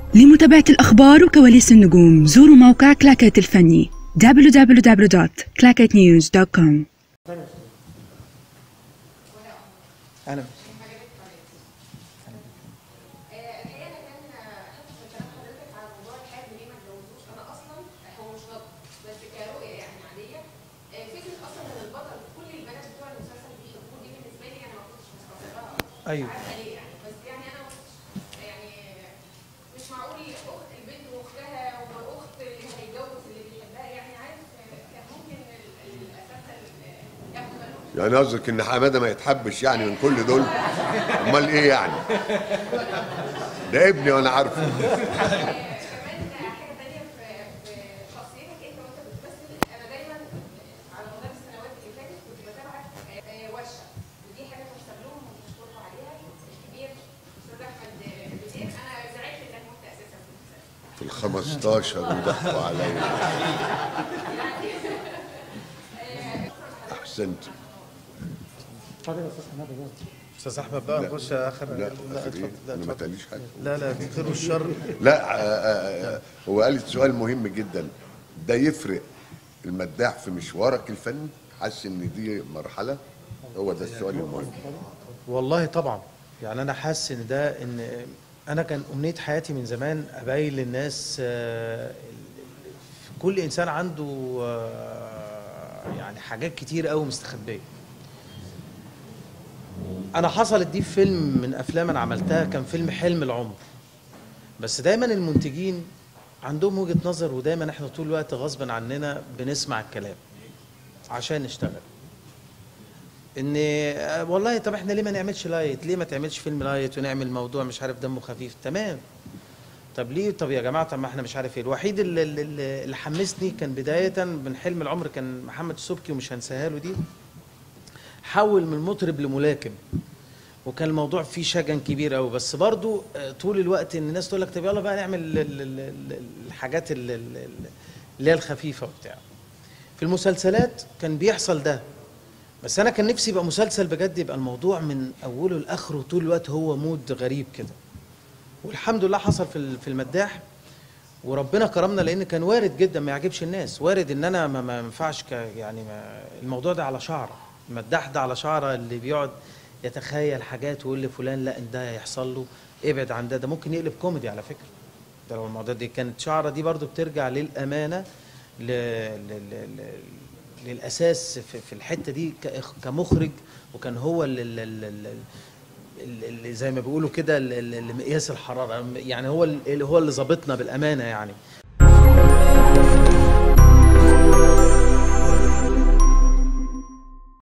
لمتابعة الأخبار وكواليس النجوم زوروا موقع كلاكيت الفني www.clacketnews.com اهلا الحقيقه انا كان حاسس بكلام حضرتك على موضوع الحاج ليه ما اتجوزوش انا اصلا هو مش نقد بس كرؤيه يعني عاديه آه، فكره اصلا ان البطل كل البنات بتوع المسلسل بيحبوه دي بالنسبه لي انا ما كنتش مستصغرها ايوه عارفه ليه يعني بس يعني انا ما كنتش يعني مش معقول اخت البنت واختها واخت اللي هيتجوز اللي بيحبها يعني عارف آه، كان ممكن ال- الاساتذه اللي ياخدوا بالهم يعني قصدك ان حماده ما يتحبش يعني من كل دول امال ايه يعني ده ابني وانا عارفه كمان حاجه تانية في في شخصيتك انت وانت بتمثل انا دايما على مدار السنوات اللي فاتت كنت بتابعك آه، ورشه ودي حاجه تحسب لهم ومشكوركم عليها الكبير استاذ احمد بدير انا زعلت انك مت اساسا في المسلسل في ال 15 وضحكوا عليا احسنت اتفضل يا استاذ حماده بقى استاذ احمد بقى نخش اخر لا لا آخر إيه؟ اتفضل لا انا ما اتفضل. تقاليش حاجه لا لا في الخير والشر لا آه، آه، آه، هو قال سؤال مهم جدا ده يفرق المداح في مشوارك الفني حاسس ان دي مرحله هو ده السؤال المهم والله طبعا يعني انا حاسس ان ده ان انا كان امنيه حياتي من زمان ابين للناس آه، كل انسان عنده آه، يعني حاجات كتير قوي مستخبيه انا حصلت دي في فيلم من افلام انا عملتها كان فيلم حلم العمر بس دايما المنتجين عندهم وجهة نظر ودايما احنا طول الوقت غصبا عننا بنسمع الكلام عشان نشتغل ان آه، والله طب احنا ليه ما نعملش لايت ليه ما تعملش فيلم لايت ونعمل موضوع مش عارف دمه خفيف تمام طب ليه طب يا جماعه طب ما احنا مش عارف ايه الوحيد اللي, اللي, اللي حمسني كان بدايه من حلم العمر كان محمد السبكي ومش هنساها له دي حول من مطرب لملاكم وكان الموضوع فيه شجن كبير قوي بس برضو آه، طول الوقت ان الناس تقول لك طب يلا بقى نعمل ال- ال- ال- ال- الحاجات ال- ال- ال- اللي هي الخفيفه وبتاع في المسلسلات كان بيحصل ده بس انا كان نفسي يبقى مسلسل بجد يبقى الموضوع من اوله لاخره طول الوقت هو مود غريب كده والحمد لله حصل في ال- في المداح وربنا كرمنا لان كان وارد جدا ما يعجبش الناس وارد ان انا ما ما ينفعش ك يعني ما الموضوع ده على شعره المداح ده على شعره اللي بيقعد يتخيل حاجات ويقول لفلان لا ان ده هيحصل له ابعد عن ده ده ممكن يقلب كوميدي على فكره ده لو الموضوع دي كانت شعره دي برضو بترجع للامانه ل... ل... ل... ل... للاساس في, في الحته دي ك... كمخرج وكان هو ال... ال... ال... ال... ال- ال- زي ما بيقولوا كده ال- ال- ال- مقياس الحراره يعني هو ال- هو اللي ظابطنا بالامانه يعني